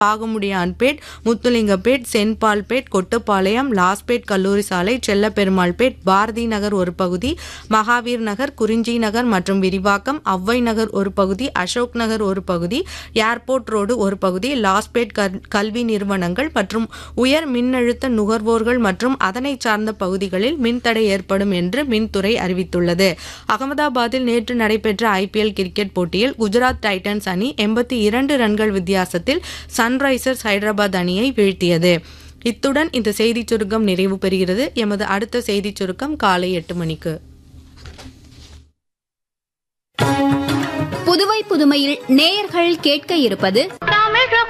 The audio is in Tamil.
பாகமுடியான்பேட் முத்துலிங்கப்பேட் சென்பால்பேட் கொட்டுப்பாளையம் லாஸ்பேட் கல்லூரி சாலை செல்லப்பெருமாள்பேட் பாரதி நகர் ஒரு பகுதி மகாவீர் நகர் குறிஞ்சி நகர் மற்றும் விரிவாக்கம் அவ்வை நகர் ஒரு பகுதி அசோக் நகர் ஒரு பகுதி ஏர்போர்ட் ரோடு ஒரு பகுதி லாஸ்பேட் கல்- கல்வி நிறுவனங்கள் மற்றும் உயர் மின்னழுத்த நுகர்வோர்கள் மற்றும் அதனை சார்ந்த பகுதிகளில் மின்தடை ஏற்படும் என்று மின்துறை அறிவித்துள்ளது அகமதாபாத்தில் நேற்று நடைபெற்ற ஐபிஎல் கிரிக்கெட் போட்டியில் குஜராத் டைட்டன்ஸ் அணி எண்பத்தி இரண்டு ரன்கள் வித்தியாசத்தில் சன்ரைசர்ஸ் ஹைதராபாத் அணியை வீழ்த்தியது இத்துடன் இந்த செய்திச் சுருக்கம் நிறைவு பெறுகிறது எமது அடுத்த செய்திச் சுருக்கம் காலை எட்டு மணிக்கு புதுவை புதுமையில் நேயர்கள் கேட்க இருப்பது தமிழ